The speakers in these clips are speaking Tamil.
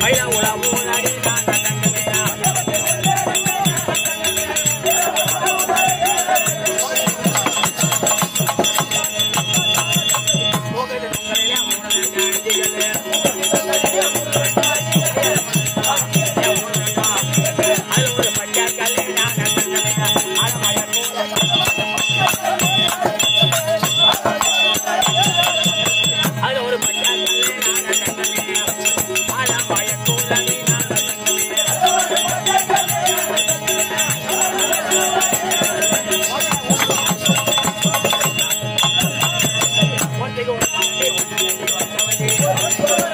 மயிலா உலா ஊலாடி நான் தங்கமையா போகுது உங்களிலே மூணு அது ஒரு பச்சை கல்லு நான் தங்கமையா ஆழமாய அது ஒரு பச்சை கல்லு நான் தங்கமையா ஆழமாய கூலி நான் தங்கமையா ஒன்றைக்கு ஒரு பாட்டி ஒன்றை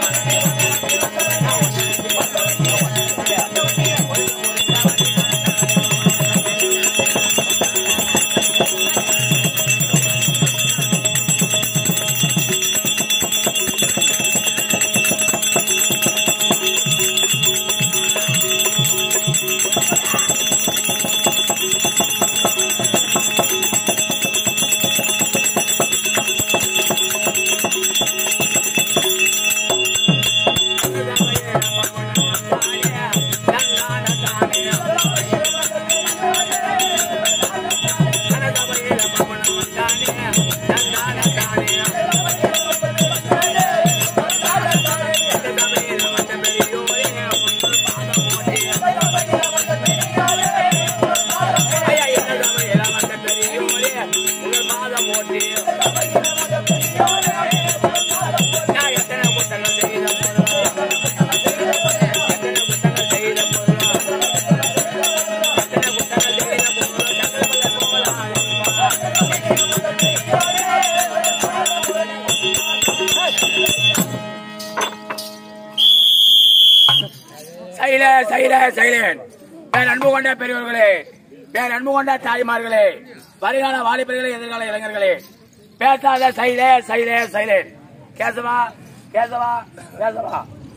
சைல சைல சைலன் பேர் அன்பு கொண்ட பெரியவர்களே பேர் அன்பு கொண்ட தாய்மார்களே வருகால வாலிபர்களே எதிர்கால இளைஞர்களே பேசாத சைல சைல சைலன் கேசவா கேசவா கேசவா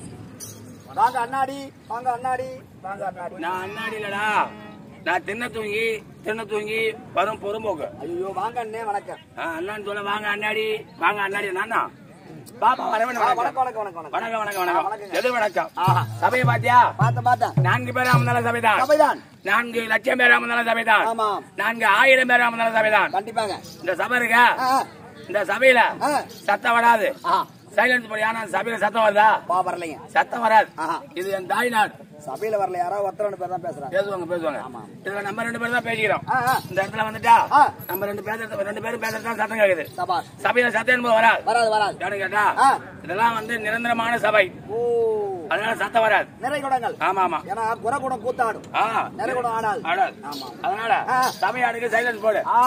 வாங்க அண்ணாடி வாங்க அண்ணாடி வாங்க அண்ணாடி நான் அண்ணாடி இல்லடா நான் தின்ன தூங்கி தின்ன தூங்கி வரும் பொறும்போக்கு ஐயோ வாங்க அண்ணே வணக்கம் ஆ, அண்ணான்னு சொல்ல வாங்க அண்ணாடி வாங்க அண்ணாடி நானா பாப்பா வரவன் ஆ, வணக்கம் வணக்கம் வணக்கம் வணக்கம் வணக்கம் வணக்கம் வணக்கம் ஆ, வணக்கம் வணக்கங்க. எது வணக்கம் ஆஹா. சபையை பாத்தியா பார்த்தேன் பார்த்தேன் நான்கு பேர் அமர்ந்தால சபைதான் சபைதான் நான்கு லட்சம் பேர் அமர்ந்தால சபைதான் ஆமாம் நான்கு ஆயிரம் பேர் அமர்ந்தால சபைதான் கண்டிப்பாங்க இந்த சபை இருக்கா ஆ, ஆ, இந்த சபையில ஆ. சத்தம் வராது ஆ சைலன்ஸ் படி ஆனா சபையில சத்தம் வருதா பா வரலைங்க சத்தம் வராது ஆஹா. இது என் தாய் நாடு சபையில வரல யாராவது ஒருத்தர் ரெண்டு பேர் தான் பேசுறாங்க பேசுவாங்க பேசுவாங்க ஆமா. இதுல நம்ம ரெண்டு பேரும் தான் பேசிக்கிறோம் ஆ, ஆ. இந்த இடத்துல வந்துட்டா ஆ. நம்ம ரெண்டு பேசுறது ரெண்டு பேரும் பேசுறது தான் சத்தம் கேக்குது சபாஷ் சபையில சத்தம் என்பது வராது வராது வராது யாரு கேட்டா ஆ. இதெல்லாம் வந்து நிரந்தரமான சபை ஓ அதனால சத்தம் வராது நிறை குடங்கள் ஆமா ஆமா ஏன்னா குறகுடம் கூத்தாடும் ஆ நிறை குடம் ஆடாது ஆடாது ஆமா அதனால ஆ. சபையாடுக்கு சைலன்ஸ் போடு ஆ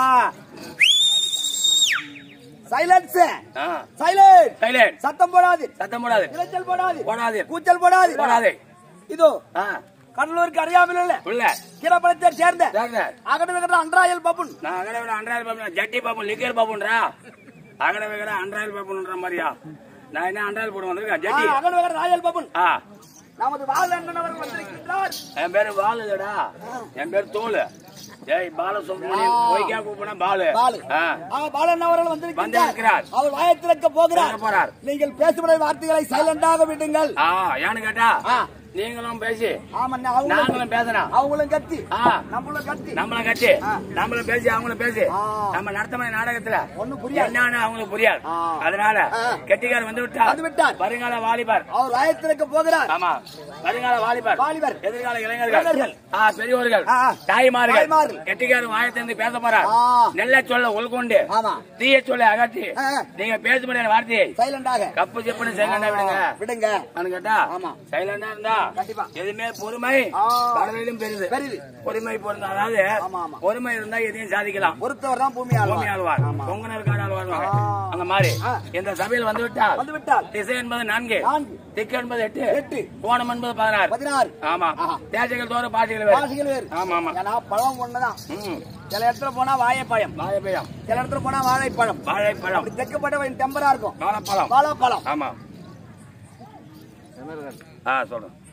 சைலன்ஸ் ஆ. சைலன்ஸ் சைலன்ஸ் சத்தம் போடாது சத்தம் போடாது இரைச்சல் போடாது போடாது கூச்சல் போடாது போடாது இதோ ஆ. கடலூருக்கு அறியாமல் இல்ல உள்ள கீரப்பழத்தை சேர்ந்த சேர்ந்த அகடு வைக்கிற அன்றாயல் பப்புன் நான் அகட விட அன்றாயிரம் பாபு ஜட்டி பாபு லிக்கர் பாபுன்றா அகட வைக்கிற அன்றாயிரம் பாபுன்ற மாதிரியா நான் என்ன அன்றாயிரம் போட்டு வந்திருக்கேன் ஜட்டி அகடு வைக்கிற ராயல் பப்புன் ஆ நமது வாழ் அண்ணன் அவர்கள் வந்திருக்கின்றார் என் பேரு பாலு இல்லடா என் பேரு தோலு ஏய் பாலசுப்ரமணியன் பொய்க்கா கூப்பிட பாலு பாலு ஆ. ஆ, பாலன் அவர்கள் வந்திருக்கிறார். வந்திருக்கிறார் அவர் வாயத்திறக்க போகிறார் பேச போறார் நீங்கள் பேசுகிற வார்த்தைகளை சைலண்டாக விடுங்கள் ஆ ஏன்னு கேட்டா ஆ. நீங்களும் பேசி ஆமாண்ணா அவங்களும் நாங்களும் பேசணும் அவங்களும் கத்தி ஆ. நம்மளும் கத்தி நம்மள கட்சி ஆ. நம்மளும் பேசி அவங்களும் பேசி ஆ. நம்ம நடத்தமான நாடகத்துல ஒண்ணும் புரியாது. என்னன்னு அவங்களுக்கு புரியாது ஆ. அதனால ஆ. கெட்டிக்காரர் வந்து விட்டார் வந்து விட்டார். வருங்கால வாலிபர் அவர் வாயத்திறக்க போகிறார் ஆமா வருங்கால வாலிபர் வாலிபர். எதிர்கால இளைஞர்கள் இளைஞர்கள். ஆ, பெரியவர்கள் ஆ, ஆ. தாய்மார்கள் தாய்மார்கள். கெட்டிக்காரர் வாயத்திலிருந்து பேச போறார் ஆ. நெல்ல சொல்ல உள்கொண்டு ஆமா தீய சொல்ல அகற்றி ஆ, ஆ. நீங்க பேச முடியாத வார்த்தையை சைலண்டாக கப்பு சிப்புன்னு சைலண்டா விடுங்க விடுங்க நான் கேட்டா ஆமா. சைலண்டா இருந்தா கண்டிப்பா. எதுவுமே பொறுமை ஆ. கடலிலும் பெரிது பெரிது. பொறுமை பொருந்த அதாவது ஆமா, ஆமா. பொறுமை இருந்தா எதையும் சாதிக்கலாம் பொறுத்தவர் தான் பூமி பூமி ஆழ்வார் ஆழ்வார் ஆமா பொங்கனருக்கான ஆழ்வார் ஆ. அந்த மாதிரி ஆ. இந்த சபையில் வந்து விட்டால் வந்து விட்டால் திசை என்பது நான்கு நான்கு. திக்கு என்பது எட்டு எட்டு. கோணம் என்பது பதினாறு பதினாறு ஆமா ஆஹா. தேசங்கள் தோறும் பாசிகள் வேறு வாசிகள் வேறு ஆமா ஆமா ஏன்னா பழம் ஒண்ணுதான் ம். சில இடத்துல போனா வாழைப்பழம் வாழைப்பழம் சில இடத்துல போனா வாழைப்பழம் வாழைப்பழம் அப்படி தெக்கப்பட்ட டெம்பரா இருக்கும் வாழைப்பழம் வாழைப்பழம் ஆமா ஆ சொல்றேன்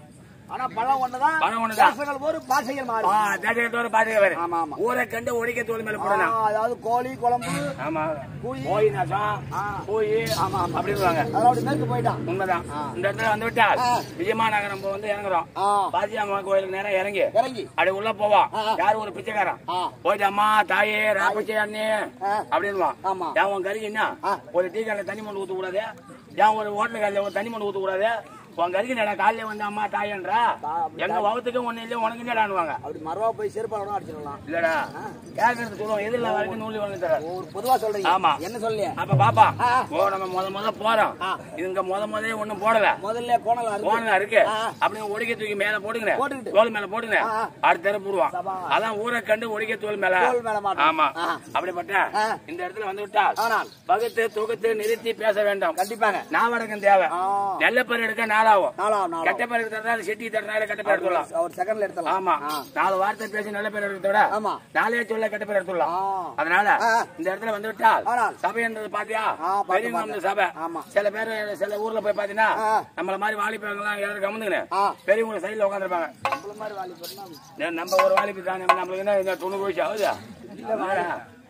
ஆனா பழம் ஒண்ணுதான் பழம் ஒண்ணுதான். தேசங்கள் ஒரு பாஷைகள் மாறி ஆ, தேசத்தோட பாத்துக்க வேறு ஆமா, ஆமா. ஊரை கண்டு ஒடிக்க தோல் மேல ஆ, போடணும் அதாவது கோழி குழம்பு ஆமா கூலி. போய் நாசம் ஆ. போய் ஆமா, ஆமா. அப்படின்வாங்க அதெல்லாம் அப்படி மேற்கு போயிட்டான் உண்மைதான் ஆ. இந்த இடத்துல வந்து விட்டால் ஆ. விஜயமா நகரம் நம்ம வந்து இறங்குறோம் ஆ, பாசியம்மா கோயிலுக்கு நேரம் இறங்கி இறங்கி அப்படி உள்ள போவான் ஆ, ஆ. யாரு ஒரு பிச்சைக்காரன் ஆ, போயிட்டு அம்மா தாயே ராப்பச்சி அண்ணே ஆ. அப்படின்வான் ஆமா. ஏன் உன் கறிக்கு என்ன ஆ. ஒரு டீ கடையில் தண்ணி மண் ஊத்த கூடாது ஏன் ஒரு ஹோட்டல் கடையில் ஒரு தண்ணி மண் ஊத்த கூடாது உன் கறிக்கு நேரம் காலையில வந்து அம்மா தாயன்றா தா- அப்படி எங்க வகுத்துக்கு ஒண்ணு இல்லையா உனக்கு என்னடான்னுவாங்க அப்படி மரவா போய் செருப்பால அடிச்சிடலாம் இல்லடா கேட்கறது சொல்லுவோம் எதிரில் வரைக்கும் நூலி வாங்கி தர ஒரு பொதுவா சொல்றீங்க ஆமா. என்ன சொல்லிய அப்ப பாப்பா ஆ. ஓ நம்ம முத முத போறோம் ஆ. இதுங்க முத முதலே ஒண்ணும் போடல முதல்ல கோணலா இருக்கு போனதா இருக்கு ஆ. அப்படியே ஒடிக்க தூக்கி மேல போடுங்க போட்டுக்கிட்டு. தோல் மேல போடுங்க ஆ. அடுத்த தடவை போடுவான் சபா. அதான் ஊரை கண்டு ஒடிக்க தோல் மேல தோல் மேல மாட்டோம். ஆமா ஆ. அப்படிப்பட்ட ஆ. இந்த இடத்துல வந்து விட்டால் ஆனால் பகுத்து தொகுத்து நிறுத்தி பேச வேண்டாம் கண்டிப்பாங்க நாவடக்கம் தேவை ஆ. நல்ல பேர் எடுக்க நாளாகும் நாலாம் நாலாம் கெட்ட பேர் எடுக்கிறதா செட்டி தரனால கெட்ட பேர் எடுத்துடலாம் ஒரு செகண்ட்ல எடுத்தலாம் ஆமா ஆ. நாலு வார்த்தை பேசி நல்ல பேர் எடுக்கிறத விட ஆமா. நாலே சொல்ல கெட்ட பேர் எடுத்துடலாம் ஆ. அதனால ஆ. இந்த இடத்துல வந்து விட்டால் ஆனால். சபைன்றது பாத்தியா ஆ, பார்த்து, பெரியவங்க பார்த்து. வந்து சபை ஆமா. சில பேர் சில ஊர்ல போய் பாத்தீங்கன்னா ஆ. நம்மள மாதிரி வாலிபங்க எல்லாம் யாரும் கம்முனுங்க ஆ. பெரியவங்க சைடுல உட்காந்துருப்பாங்க நம்மள மாதிரி வாலி பண்ணா நம்ம ஒரு வாலிபு தானே நம்மளுக்கு என்ன இந்த தொண்ணூறு வயசு ஆகுதா ஆ.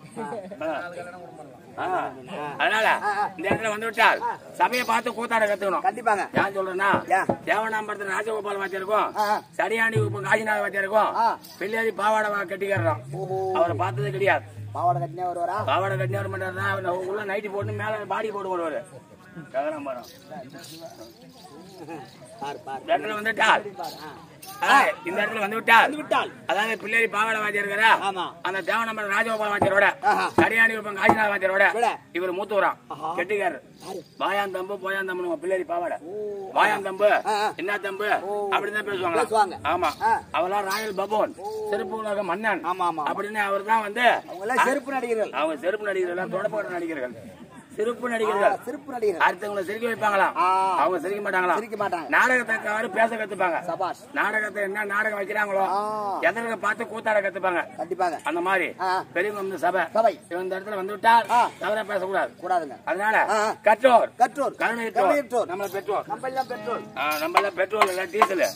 ஆ. அதனால இந்த இடத்துல வந்து விட்டால் சபையை பார்த்து கூத்தாட கத்துக்கணும் கண்டிப்பாங்க ஏன் சொல்றேன்னா ஏன்? தேவனாம்பரத்துல ராஜகோபால் வாத்தியாருக்கும் ஆ, ஆ. சரியாண்டி உப்பு காசிநாத வாத்தியாருக்கும் ஆ. பிள்ளையாரி பாவாடை வா- கட்டிக்கிறோம் ஓஹோ அவரை பார்த்தது கிடையாது பாவாடை கட்டினே வருவாரா பாவாடை கட்டினார் பண்றாரு உள்ள நைட்டி போட்டு மேல பாடி போட்டு வருவாரு ககனாம்பரம். பாரு பாரு இந்த இடத்துல வந்துட்டால் பாரு ஆ. ஆ, இந்த இடத்துல வந்து விட்டால் வந்து விட்டால் அதாவது பிள்ளையாரி பாவாடை வாத்தியார் இருக்கிறா ஆமா அந்த தேவனம்பரம் ராஜகோபால் வாத்தியாரோட ஆஹா. சரியாண்டி உப்பம் காசிநாத வாத்தியாரோட விட. இவர் மூத்தவரான் ஆஹா. கெட்டிக்காரர் யாரு? வாயான் தம்பு போயான் தம்பு பிள்ளையாரி பாவாடை ஓ வாயான் தம்பு ஆ, ஆ. என்ன தம்பு ஓ. அப்படிதான் பேசுவாங்களா பேசுவாங்க. ஆமா ஆ. அவெல்லாம் ராயல் பபோன் செருப்பு உலக மன்னன் ஆமா ஆமா அப்படின்னு அவர் தான் வந்து அவங்க எல்லாம் செருப்பு நடிகர்கள் அவங்க செருப்பு நடிகர்கள் தொடப்பாடு நடிகர்கள் சிறப்பு நடிகர்கள் ஆ, சிறப்பு நடிகர்கள் அடுத்தவங்களை சிரிக்க வைப்பாங்களாம் ஆ. அவங்க சிரிக்க மாட்டாங்களாம் சிரிக்க மாட்டாங்க நாடகத்தை பேச கத்துப்பாங்க சபாஷ் நாடகத்தை என்ன நாடகம் வைக்கிறாங்களோ ஆ. எதிர்க்க பார்த்து கூத்தாட கத்துப்பாங்க கண்டிப்பாங்க அந்த மாதிரி ஆ. பெரியவங்க வந்து சபை சபை இவன் இந்த இடத்துல வந்து விட்டால் ஆ. தவறா பேசக்கூடாது கூடாதுங்க அதனால ஆ. கற்றோர் கற்றோர் கருணையற்றோர் கருணையற்றோர். நம்மள பெற்றோர் நம்ம எல்லாம் பெற்றோர் ஆ, நம்மள பெட்ரோல் இல்ல டீசல்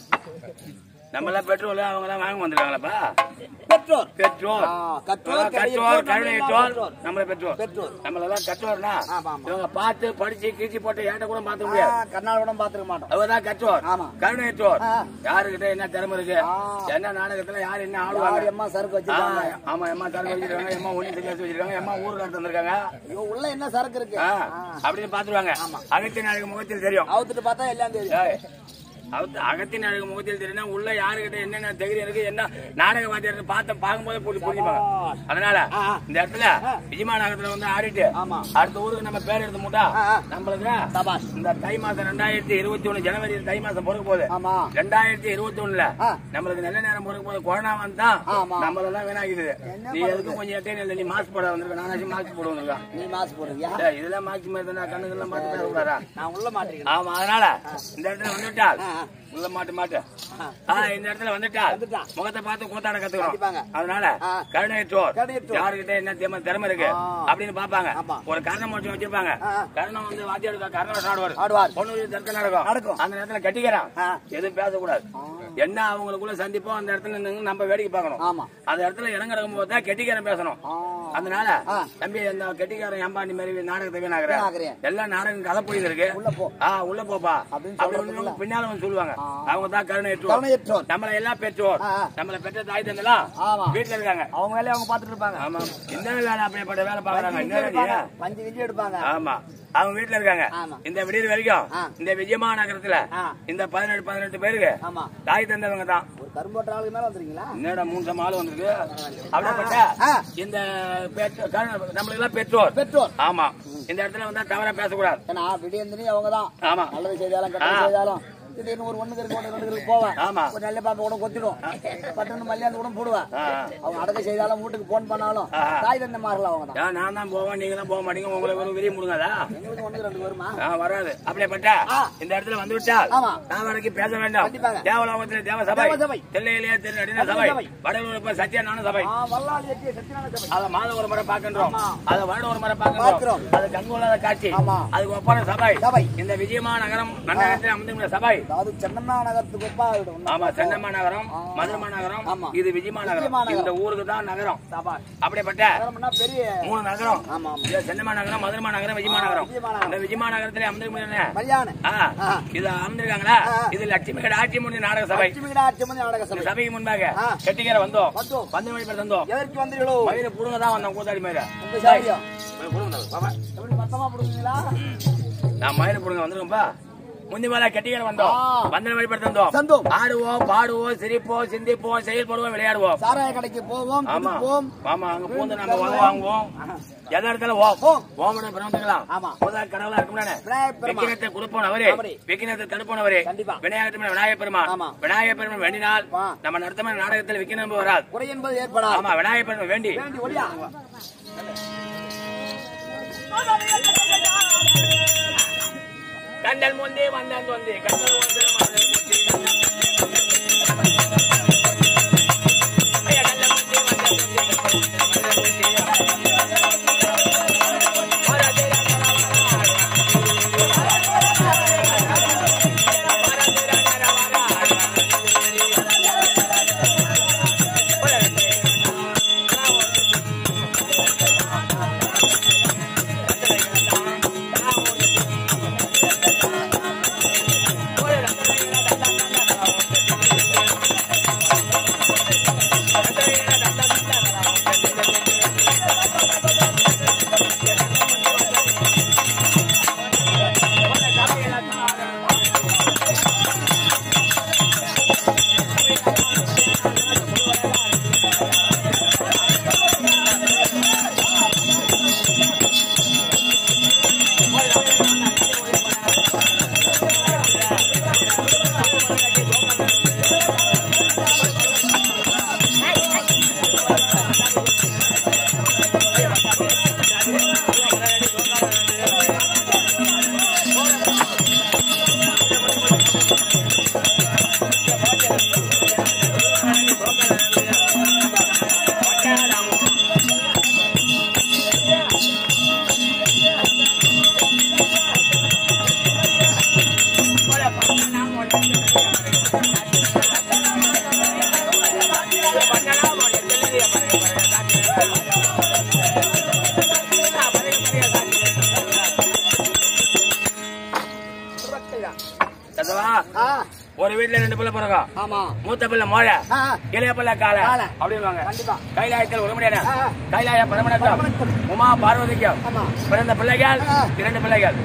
நம்மள பெட்ரோல் அவங்க எல்லாம் வாங்க வந்துருக்காங்களப்பா பெற்றோர் பெட்ரோல் ஆ, கற்றோர், கற்றோர் கருணையற்றோர், கருணையற்றோர் பெற்றோர். நம்மள பெட்ரோல் பெற்றோர் நம்மள எல்லாம் கற்றோர்னா ஆமா, ஆமா. இவங்க பார்த்து படிச்சு கீழ்ச்சி போட்டு ஏட்ட கூட பார்த்து ஆ, முடியாது கண்ணால் கூட பாத்துக்க மாட்டோம் அவர்தான் கற்றோர் ஆமா. கருணையற்றோர் ஆ. யாருகிட்ட என்ன திறமை இருக்கு ஆ. என்ன நாடகத்துல யார் என்ன யார் ஆடுவாங்க எம்மா சரக்கு ஆ, வச்சிருக்காங்க ஆமா எம்மா தலை வச்சிருக்காங்க எம்மா ஒண்ணு தெரியாது வச்சிருக்காங்க எம்மா ஊர்ல இருந்து வந்திருக்காங்க ஐயோ உள்ள என்ன சரக்கு இருக்கு ஆ, ஆ. அப்படின்னு பாத்துருவாங்க அகத்தின் அழகு முகத்தில் தெரியும் அவுத்துட்டு பார்த்தா எல்லாம் தெரியும் ஏய், அவத்து- அகத்தின் அழகு முகத்தில் தெரியும்னா உள்ள யாருகிட்ட என்னென்ன தைரியம் இருக்கு என்ன நாடக வாத்தியார் பார்த்து பார்க்கும்போது புரி- புரிஞ்சுப்பாங்க அதனால ஆ, ஆ. இந்த இடத்துல விஜயமா நகரத்துல வந்து ஆடிட்டு ஆமா. அடுத்த ஊருக்கு நம்ம பேர் எடுத்து மூட்டா ஆ, ஆ. நம்மளுக்கு சபாஷ் இந்த தை மாசம் ரெண்டாயிரத்தி இருபத்தி ஒண்ணு ஜனவரி தை மாசம் பிறக்க போகுது ஆமா ரெண்டாயிரத்தி இருபத்தி ஒண்ணுல ஆ. நம்மளுக்கு நல்ல நேரம் பிறக்க போகுது கொரோனா வந்தா ஆமா. நம்மளெல்லாம் வீணாக்குது என்ன நீ எதுக்கும் கொஞ்சம் எட்டையும் இல்லை நீ மாஸ்க் போட வந்திருக்க நானாச்சும் மாஸ்க் போட வந்திருக்கேன் நீ மாசு போடுறியா ஏய், இதெல்லாம் மாஸ்க் மாதிரி தானே கண்ணுக்கெல்லாம் பார்த்து பேச கூடாதா நான் உள்ள மாட்டிருக்கேன் ஆமா அதனால இந்த இடத்துல வந்துட்டால் ஆ, ஆ. உள்ள மாட்டு மாட்டு ஆ. ஆ, இந்த இடத்துல வந்துட்டால் வந்துட்டான். முகத்தை பார்த்து கூத்தாட கண்டிப்பாங்க. கத்துக்கணும் அதனால ஆ. கருணையற்றோர் கருணையற்றோர். யாருகிட்ட என்ன திறமை திறமை இருக்கு ஆ. அப்படின்னு பாப்பாங்க ஆமா. ஒரு கர்ணம் மட்டும் வச்சிருப்பாங்க ஆ, ஆ. கர்ணம் வந்து வாத்தியார் கர்ணம் ஆடுவார் ஆடுவார் பொண்ணு தர்க்க நடக்கும் நடக்கும். அந்த நேரத்துல கட்டிக்கிறான் ஆ. எதுவும் பேசக்கூடாது என்ன அவங்களுக்குள்ள சந்திப்போம் அந்த இடத்துல நின்னு நம்ம வேடிக்கை பார்க்கணும் ஆமா அந்த இடத்துல இடம் கிடக்கும் போது தான் கெட்டிக்காரன் பேசணும் ஆ. அதனால ஆ. தம்பி அந்த கெட்டிக்காரன் ஏம்பா நீ மாதிரி நாடகத்தை வீணாகிற வீணாக்குறேன். எல்லாம் நாடகம் கதை போயின்னு இருக்கு உள்ள போ ஆ உள்ள போப்பா அப்படின்னு அப்படி சொல்றதுக்குள்ள. ஒண்ணு பின்னால வந்து சொல்லுவாங்க ஆ. அவங்க தான் கருணையற்றோர் கருணையற்றோர் நம்மள எல்லாம் பெற்றோர் ஆ, ஆ. நம்மள பெற்ற தாய் தந்தெல்லாம் ஆமா வீட்டுல இருக்காங்க அவங்க வேலையை அவங்க பாத்துட்டு இருப்பாங்க ஆமா என்ன வேலை அப்படிப்பட்ட வேலை பாக்குறாங்க பஞ்சு என்ன விஞ்சு எடுப்பாங்க வேலையா? பஞ்சு விஞ்சு எடுப்பாங்க ஆமா அவங்க வீட்டுல இருக்காங்க ஆமா. இந்த விடியல் வரைக்கும் ஆ. இந்த விஜயமா நகரத்துல ஆ. இந்த பதினெட்டு பதினெட்டு பேருக்கு ஆமா தாய் தந்தவங்க தான் ஒரு கரும்போட்ட ஆளுக்கு மேல வந்துருக்கீங்களா என்னடா மூணு சம ஆளு வந்திருக்கு அப்படிப்பட்ட ஆ. இந்த பெற்ற- கரு- நம்மளுக்கு எல்லாம் பெற்றோர் பெற்றோர் ஆமா இந்த இடத்துல வந்தா தவறா பேசக்கூடாது ஏன்னா விடியந்தினி அவங்க தான் ஆமா நல்லது செய்தாலும் கெட்டது ஆ. செய்தாலும் திடீர்னு ஒரு ஒண்ணு இருக்கு ஒன்று ரெண்டு இருக்கு போவேன் ஆமா ஒரு நல்ல பாம்பு கூட கொத்திடும் பட்டுன்னு மல்லியாந்து கூட போடுவேன் ஆ, ஆ. அவங்க அடக்க செய்தாலும் வீட்டுக்கு போன் பண்ணாலும் ஆ. தாய் தந்த மாறல அவங்க தான் ஏன் நான் தான் போவேன் நீங்க தான் போக மாட்டீங்க உங்களுக்கு ஒரு விரிய முடுங்காதா எங்களுக்கு ஒண்ணு ரெண்டு வருமா ஆ, வராது அப்படியேப்பட்ட ஆ. இந்த இடத்துல வந்து விட்டால் ஆமா. நான் வரைக்கும் பேச வேண்டாம் கண்டிப்பாக. தேவலோகத்தில் தேவ சபை தேவ சபை. தில்லையிலேயே திரு நடின நடின சபை சபை. வடலூர் இப்ப சத்யநாராயண சபை ஆ, வல்லாளி எட்டிய சத்தியநாராயண சபை அத மாதம் ஒரு முறை பார்க்கின்றோம் ஆமா. அத வருடம் ஒரு முறை பார்க்கின்றோம் பார்க்கிறோம். அது கண்கொள்ளாத காட்சி ஆமா. அதுக்கு ஒப்பான சபை சபை. இந்த விஜயமா நகரம் நகரத்தில் அமர்ந்துள்ள சபை அதாவது சென்னம்மா நகரத்துக்கு ஒப்பா ஆயிடும் ஆமா சென்னம்மா நகரம் மதுரமா நகரம் ஆமா. இது விஜயமா நகரம் விஜயமா நகரம். இந்த ஊருக்கு தான் நகரம் சாபாஷ். அப்படிப்பட்ட நகரம்னா பெரிய மூணு நகரம் ஆமா ஆமா இது சென்னம்மா நகரம் மதுரமா நகரம் விஜயமா நகரம் விஜயமா நகரம். இந்த விஜயமா நகரத்துல அமர்ந்திருக்க மரியாதை ஆ, இது அமர்ந்திருக்காங்களா ஆ. இது லட்சுமி கடை ஆட்சி முன்னி நாடக சபை லட்சுமி விநாயகர் நாடக இந்த சபை சபைக்கு முன்பாக ஆ. கெட்டிக்கரை வந்தோம் வந்தோம். வந்து வழிபட்டு வந்தோம் எதற்கு வந்தீர்களோ மயிரை புடுங்க தான் வந்தோம் கூத்தாடி மயிரை உங்க சாரியா புடுங்க பாப்பா. எப்படி மொத்தமா போடுவீங்களா நான் மயிரை புடுங்க வந்திருக்கோம்பா முந்தி மேல கெட்டிக்கரை வந்தோம் ஆ. வந்து வழிபட்டு வந்தோம் சந்தோம் ஆடுவோம் பாடுவோம் சிரிப்போம் சிந்திப்போம் செயல்படுவோம் விளையாடுவோம் சாராய கடைக்கு போவோம் ஆமா குடிப்போம் ஆமா அங்க பூந்து நம்ம உதவ வாங்குவோம் எந்த இடத்துல ஓம் ஓம். ஓமனை பிறந்துக்கலாம் ஆமா. முதல் கடவுளா இருக்கும்ல விநாயகப் பெருமான். விக்கினத்தை கொடுப்போனவரே அப்படி. விக்கினத்தை தடுப்போனவரே கண்டிப்பா. விநாயகர் விநாயகர் பெருமான் ஆமா. விநாயகர் பெருமான் வேண்டினால் வா. நம்ம நடத்தமான நாடகத்தில் விக்கினம் வராது குறை என்பது ஏற்படாது ஆமா விநாயகர் பெருமான் வேண்டி வேண்டி ஒளியா கண்டல் முந்தி வந்தன் தொந்தி கண்டல் ஒன்று மலர் முந்தி. ஐயா, கண்டல் முந்தி வந்தன் தொந்தி, கண்டல் ஒன்று மலர் முந்தி. வரதிர சதவா ஆ, ஒரு வீட்டுல ரெண்டு பிள்ளை பிறகும் ஆமா மூத்த பிள்ளை மோழ ஆ, இளைய பிள்ளை கால காளை. அப்படின்வாங்க கண்டிப்பா கைலாயத்தில் உடம்படியான ஆ. கைலாய பரமணக்கம் பரமணக்கம். உமா பார்வதிக்கும் ஆமா பிறந்த பிள்ளைகள் ஆ. இரண்டு பிள்ளைகள்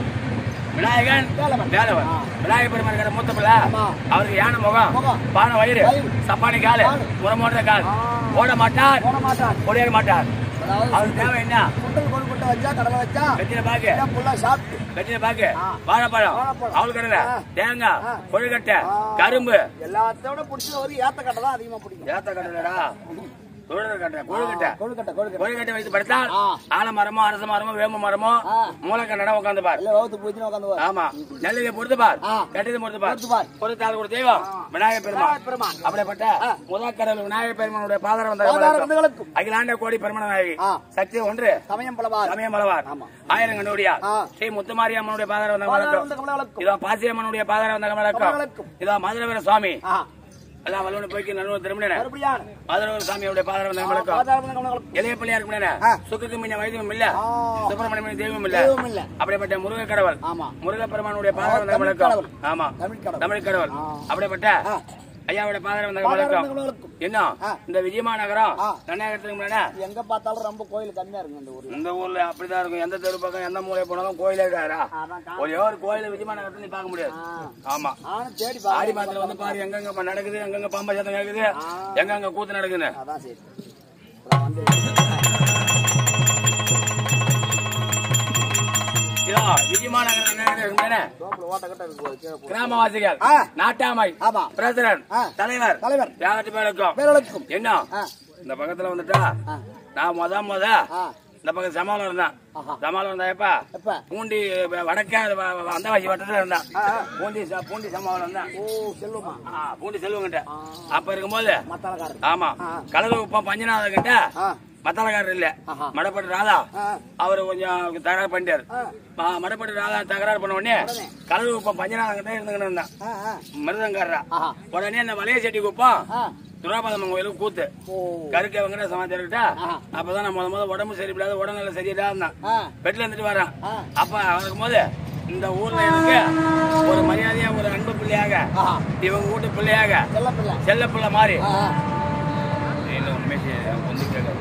விநாயகன் வேலவன். வேலவன் ஆ. விநாயகர் பெருமாள் மூத்த பிள்ளை ஆமா. அவருக்கு யானை முகம் முகம். பானை வயிறு வயிறு. சப்பானி காலு காலு. உரமோட்ட கால் ஆ. ஓட மாட்டார் போட மாட்டான் ஓடிய மாட்டார் அதாவது அவருக்கு தேவை என்ன சுண்டல் கொண்டு கொண்டு வச்சா கடலை வச்சா வெற்றில பாக்கு எல்லாம் புல்லா சாப்பிட்டு வெற்றில பாக்கு ஆ. வாழைப்பழம் வாழைப்பழம். அவள் கடலை ஆ. தேங்காய் ஆ. கொழுக்கட்டை ஆ. கரும்பு எல்லாத்தோட பிடிச்சது ஒரு ஏத்த கட்டை தான் அதிகமா பிடிக்கும் ஏத்த கடலடா தொழில் கட்டை கொழுக்கட்டை கொழுக்கட்டை கொழுக்கட்டை கொழுக்கட்டை வைத்து படுத்தால் ஆ. ஆலமரமோ அரச மரமோ வேம்பு மரமோ ஆ. மூலக்கண்ணடா உட்காந்து பார் இல்ல வகுத்து போச்சுன்னு உட்காந்து ஆமா நெல்லியை பொறுத்து பார் ஆ. கட்டியதை பொறுத்து பொறுத்து பார் பார். பொறுத்தால் ஒரு தெய்வம் ஆ. விநாயகர் பெருமான் விநாயகர் பெருமான். அப்படிப்பட்ட ஆ. முதற்கடல் விநாயகர் பெருமானுடைய பாதார ஆதார வந்த விருந்துகளுக்கும் அகிலாண்ட கோடி பெருமன நாயகி ஆ. சக்தி ஒன்று சமயம் பலவார் சமயம் பலவார் ஆமா. ஆயிரம் கண்டுபிடியா ஆ. ஸ்ரீ முத்துமாரியம்மனுடைய பாதார வந்த பாதார வணக்கம் வந்த கமலங்களுக்கும் இதோ பாசியம்மனுடைய பாதார வந்த வணக்கம் கமலங்களுக்கும். இதோ மதுரவீர சுவாமி ஆ எல்லாம் வல்லவனை போய்க்கு நடுவர் திரும்பின மறுபடியான மதுரவீர சாமியுடைய பாதார வந்த வணக்கம் பாதார வந்த கமலங்களுக்கும் இளைய பிள்ளையாருக்கு முன்னே ஆ. சுக்குக்கு முன்ன வைத்தியம் இல்ல ஆ. சுப்பிரமணியன் தெய்வம் இல்ல தெய்வம் இல்ல. அப்படிப்பட்ட முருக கடவுள் ஆமா முருக பெருமானுடைய பாதார வந்த தமிழ் வணக்கம் கடவுள். ஆமா தமிழ் கடவுள் தமிழ் கடவுள் ஆ. அப்படிப்பட்ட ஆ. ஐயாவோட பாதார வந்த பாதார வணக்கம் வந்த கமலங்களுக்கும் என்ன ஆ. இந்த விஜயமா நகரம் ஆ. நன்னகரத்துக்கு முன்னாடி எங்க பார்த்தாலும் ரொம்ப கோயில் கம்மியா இருக்கு இந்த ஊர்ல இந்த ஊர்ல அப்படிதான் இருக்கும் எந்த தெரு பக்கம் எந்த மூலை போனாலும் கோயிலே இருக்காரா அதான் கா- ஒரே ஒரு கோயில் விஜயமா நகரத்துல நீ பார்க்க முடியாது ஆ. ஆமா நானும் தேடி ஆடி பாரு மாதத்துல வந்து பாரு எங்கெங்க இப்ப நடக்குது எங்கெங்க பாம்பா சத்தம் கேக்குது எங்கெங்க கூத்து நடக்குது அதான் சரி அப்புறம் வந்து இதோ விஜயமா நகரம் என்ன இருக்குதானே தோப்புல ஓட்ட கட்ட இருக்கு போது கீழே போ. கிராமவாசிகள் ஆ. நாட்டாமை ஆமா பிரசிடன்ட் ஆ. தலைவர் தலைவர் யாவற்று பேருக்கும் பேரளுக்கும் என்ன ஆ இந்த பக்கத்துல வந்துட்டா ஆ நான் முத முத ஆ இந்த பக்கம் சமாளம் இருந்தேன் ஆஹா. சமாளம் இருந்தா எப்ப எப்ப பூண்டி வடக்கே அந்தவாசி வட்டத்துல இருந்தான் ஆ, ஆ. பூண்டி ச- பூண்டி சமாளம் இருந்தான் ஓ செல்வமா ஆ, பூண்டி செல்வங்கிட்ட ஆ. அப்ப இருக்கும்போது மத்தாளக்காரர் ஆமா ஆ. கலரு உப்பா பஞ்சநாத கிட்ட ஆ மத்தாளக்காரர் இல்ல ஆஹா. மடப்பட்டு ராதா ஆ. அவரு கொஞ்சம் தகராறு பண்ணிட்டாரு ஆ. ம- மடப்பட்டு ராதா தகராறு பண்ண உடனே உடனே. கலவு குப்பம் பஞ்சநாதங்கிட்ட இருந்துகிட்டு இருந்தான் ஆ, ஆ. மிருதங்காரரா ஆஹா. உடனே இந்த வலைய செட்டி குப்பம் ஆ. துராபாதம்மன் கோயிலுக்கு கூத்து ஓ. கருக்க வெங்கட சமாச்சாரிட்டா ஆஹா. அப்பதான் நான் முத முத உடம்பு சரியில்லாத உடல்நிலை சரியில்லா இருந்தான் ஆ. பெட்ல இருந்துட்டு வரான் ஆ. அப்ப இருக்கும் போது இந்த ஊர்ல எனக்கு ஒரு மரியாதையா ஒரு அன்பு பிள்ளையாக ஆஹா. இவங்க வீட்டு பிள்ளையாக செல்ல பிள்ளை. செல்ல பிள்ளை மாதிரி ஆ, ஆ. இல்ல, உண்மையை செய்ய- வந்து கேட்காது.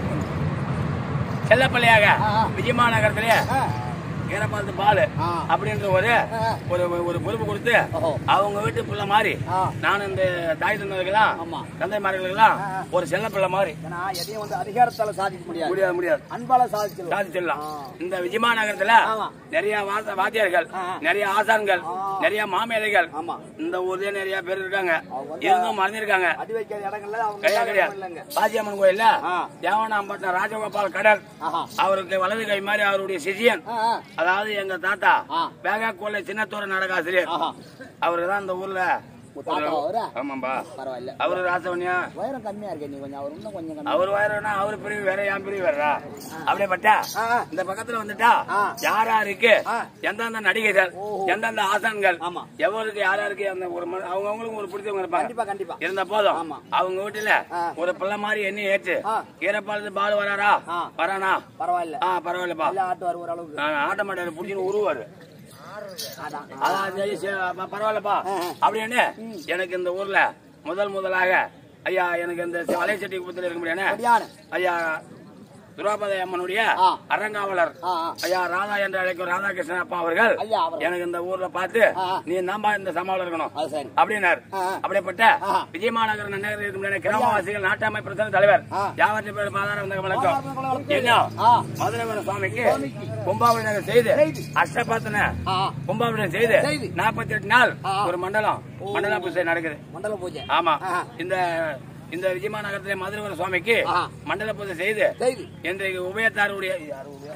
செல்ல பிள்ளையாக ஆ, ஆ. விஜயமா நகரத்திலே ஆ. ஈரப்பாலத்து பாலு ஆ. அப்படின்ற ஒரு ஆ. ஒரு ஒரு பொறுப்பு கொடுத்து ஓஹோ. அவங்க வீட்டு பிள்ளை மாதிரி ஆ. நானும் இந்த தாய் தந்தவர்களாம் ஆமா. தந்தைமார்களுக்கெல்லாம் ஆ, ஆ. ஒரு செல்ல பிள்ளை மாதிரி ஏன்னா எதையும் வந்து அதிகாரத்தால சாதிக்க முடியாது முடியாது முடியாது அன்பால சாதிச்சிடலாம் சாதிச்சிடலாம் ஆ. இந்த விஜயமா நகரத்துல ஆமா. நிறைய வாச- வாத்தியார்கள் ஆ. நிறைய ஆசான்கள் ஆ. நிறைய மாமேதைகள் ஆமா இந்த ஊர்லயே நிறைய பேர் இருக்காங்க அவங்க வந்து- இருந்தும் மறந்திருக்காங்க அடி வைக்காத இடங்கள்ல அவங்க கிடையாது இல்லாத கிடையாது இல்லைங்க பாசியம்மன் கோயில்ல ஆ. தேவனாம்பட்டினம் ராஜகோபால் கடல் ஆஹா. அவருக்கு வலது கை மாதிரி அவருடைய சிஷியன் ஆ, ஆ. அதாவது எங்க தாத்தா ஆ. வேகாக்கோல சின்னத்தூர நாடகாசிரியர் ஆஹா. அவருக்கு தான் இந்த ஊர்ல உன் தாத்தா அவரா? ஆமாம்பா பரவாயில்ல அவரு ராசவனியா உயரம் கம்மியா இருக்கு நீ கொஞ்சம் அவர் இன்னும் கொஞ்சம் கம்மி அவர் வயறனா அவர் பிரிவு வேற என் பிரிவு வேறா அப்படியே பட்டா ஆ, ஆ. இந்த பக்கத்துல வந்துட்டா ஆ. யார் யாருக்கு ஆ. எந்தெந்த நடிகைகள் ஓஹோ. எந்தெந்த ஆசான்கள் ஆமா. எவருக்கு யார் யாருக்கு அந்த ஒரு ம- அவங்க அவங்களுக்கு ஒரு பிடிச்சவங்க இருப்பாங்க கண்டிப்பா கண்டிப்பா இருந்த போதும் ஆமா. அவங்க வீட்டுல ஆ. ஒரு பிள்ளை மாதிரி எண்ணி ஏற்று ஆ. ஈரப்பாலத்து பால் வராரா ஆ. வரானா பரவாயில்ல ஆ பரவாயில்லப்பா நல்ல ஆட்டுவார் ஓரளவுக்கு நான் ஆட்ட மாட்டாரு புடிச்சுன்னு உருவாரு அதான் அதான் சரி, சரி, அப்ப பரவாயில்லப்பா ஆ, ஆ. அப்படின்னு எனக்கு இந்த ஊர்ல முதல் முதலாக ஐயா எனக்கு இந்த வலைச்செட்டி குப்பத்தில் இருக்க முடியாது சரியான ஐயா துராபத அம்மனுடைய ஆ. அரங்காவலர் ஆ, ஆ. ஐயா ராதா என்று அழைக்கும் ராதாகிருஷ்ணன் அப்பா அவர்கள் ஐயா, அவர். எனக்கு இந்த ஊர்ல பார்த்து ஆ, ஆ. நீ தான்பா இந்த சமாவில் இருக்கணும் அது சரி அப்படின்னார் ஆ, ஆ. அப்படிப்பட்ட ஆ. விஜயமாநகர் நகரில் இருக்கும் முடியாத கிராமவாசிகள் நாட்டாமை பிரச்சனை தலைவர் ஆ. யாவற்றை பேர் பாதார வந்த வணக்கம் என்ன ஆ. மதுரை சுவாமிக்கு கும்பாபிஷேகம் செய்து அஷ்டபாத்தன ஆ, ஆ. கும்பாபிஷேகம் செய்து செய்து. நாற்பத்தி எட்டு நாள் ஆ, ஆ. ஒரு மண்டலம் மண்டல பூஜை நடக்குது மண்டல பூஜை ஆமா ஆ. இந்த இந்த விஜயமா நகரத்திலே மதுரை சுவாமிக்கு ஆ. மண்டல பூஜை செய்து செய்து இன்றைக்கு உபயத்தாருடைய யார் உபய?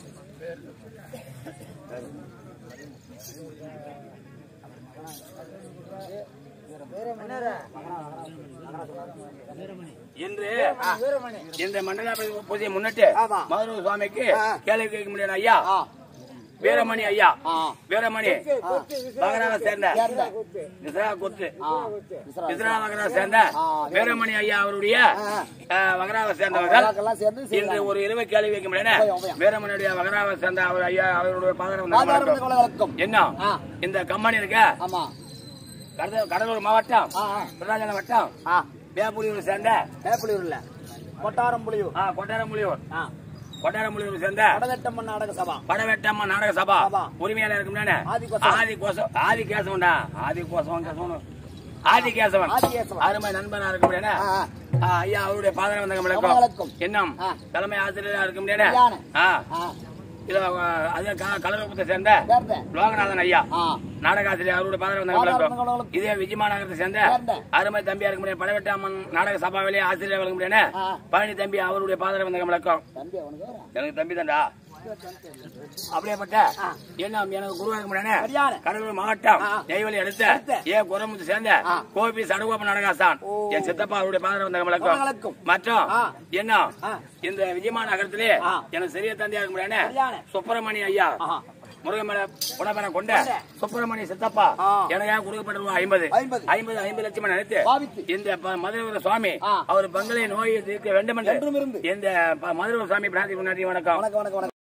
இன்று இந்த மண்டல பூஜையை முன்னிட்டு ஆமா. மதுரை சுவாமிக்கு ஆ. கேள்வி கேட்க முடியாது ஐயா ஆ, வீரமணி ஐயா ஆ. வீரமணி மகராவை சேர்ந்த சேர்ந்த. விசரா கொத்து ஆ. விசிறா. விசரா மகராவை சேர்ந்த ஆ. வீரமணி ஐயா அவருடைய ஆ. அஹ், மகராவை சேர்ந்தவர்கள் விழாக்கெல்லாம் சேர்ந்து இன்று செய்யலாம். ஒரு இரவு கேள்வி வைக்க முடியாது உபயம், உபயம். வீரமணியுடைய மகராவை சேர்ந்த அவர் ஐயா அவருடைய பாதரம் ஆதாரம் வந்து கொள்ள வழக்கம் என்ன ஆ. இந்த கம்பெனி இருக்க ஆமா கடலூர் கடலூர் மாவட்டம் ஆ, ஆ. விருதாச்சலம் வட்டம் ஆ வேப்புலியூர் சேர்ந்த வேப்புலியூர் இல்ல கொட்டாரம் புலியூர் ஆ, கொட்டாரமுலியூர் ஆ கொட்டாரமுலியூர் சேர்ந்த வடதட்டம்மன் நாடக சபா படவெட்டம்மா நாடக சபா சபா. உரிமையாளர் இருக்கும் ஆதி கோசவன். ஆதி கோசம் ஆதி கேசவன்டா ஆதி கோசவன் கேசவன் ஆதி கேசவன் ஆதி கேசவன். அருமை நண்பனா இருக்க முடியாது ஆ, ஆ. ஐயா அவருடைய பாதரம் வந்த வணக்கம். விளக்கம் என்னும் ஆ. தலைமை ஆசிரியரா இருக்க முடியாது யானை. ஆ ஆ, இத அதே கலரகுப்பத்தை சேர்ந்த சேர்ந்த. லோகநாதன் ஐயா ஆ, நாடகாசிரியர் அவருடைய பாதரம் வந்த பாதாள விளக்கம் மங்களம். இதே விஜயமாநகரத்தை சேர்ந்த சேர்ந்த. அருமை தம்பியா இருக்க முடியாது படவெட்ட அம்மன் நாடக சபாவிலே ஆசிரியர் வழங்க முடியாது ஆ. பழனி தம்பி அவருடைய பாதரம் வந்த விளக்கம் தம்பி அவனுக்கு எனக்கு தம்பி தான்டா அப்படியேப்பட்ட ஆ. என்ன எனக்கு குருவா இருக்க முடியாது சரியான. கடலூர் மாவட்டம் ஆ. நெய்வேலி அடுத்த அடுத்த. ஏ குரமுத்து சேர்ந்த ஆ. கோபி சடகோப நடகாசான் ஓ. என் சித்தப்பா அவருடைய பாதரம் வந்த வணக்கம். விளக்கம் மற்றும் ஆ. என்ன ஆ. இந்த விஜயமா நகரத்திலே ஆ. எனக்கு சிறிய தந்தையா இருக்க சரியான. முடியாது சுப்பிரமணிய ஐயா ஆஹா. முருகமேல உடம்பென கொண்ட கொண்ட. சுப்பிரமணிய சித்தப்பா ஆ. எனக்காக கொடுக்கப்பட்ட ரூபாய் ஐம்பது ஐம்பது. ஐம்பது ஐம்பது லட்சம் நினைத்து பாவித்து. இந்த ப- மதுரை சுவாமி ஆ. அவர் பங்களை நோயை தீர்க்க வேண்டும் என்றும் என்று இருந்து. இந்த ப- மதுரை சுவாமி பிரார்த்தி நன்றி வணக்கம் வணக்கம் வணக்கம் வணக்கம்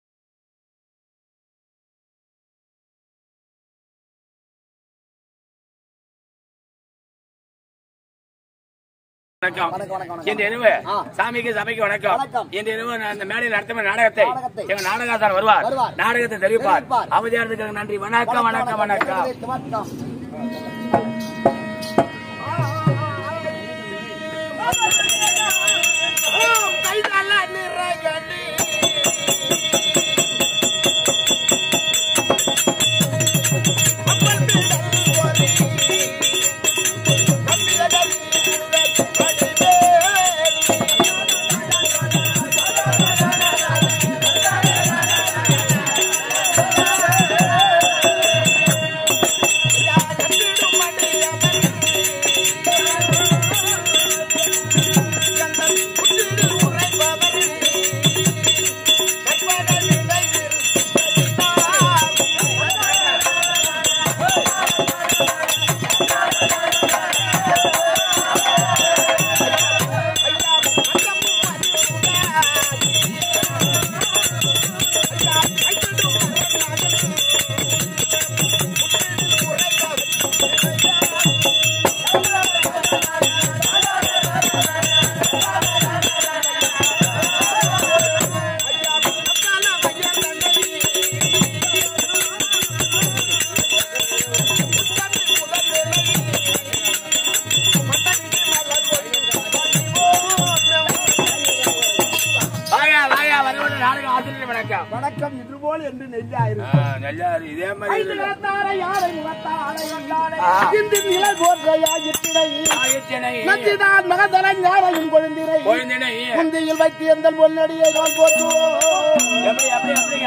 வணக்கம் வணக்கம் வணக்கம் வணக்கம் இந்த இரவு ஆ. சாமிக்கு சபைக்கு வணக்கம் வணக்கம். இந்த இரவு நான் இந்த மேடையில் நடத்தும் நாடகத்தை நாடகத்தை. எங்க நாடகாசார் வருவார் வருவார். நாடகத்தை தெரிவிப்பார் தெரிவிப்பார். அவதியாரத்துக்கு நன்றி வணக்கம் வணக்கம் வணக்கம் வணக்கம் மணியா நெல்லா ஆ, இருக்கு நல்லா இருக்கு. இதே மாதிரி ஐந்து இருக்கு. நிலத்தாரை யாரை முகத்தாரை வந்தாரை ஆ. இன்று நிழல் போற்றையா இத்திரை ஆயிரத்தினை. நச்சிதான் மகதரன் யாரையும் கொழுந்திரை குழந்தினை. முந்தியில் வைத்து எந்த பொன்னடியை நான் போற்றுவோம் எப்படி, எப்படி, எப்படிங்க?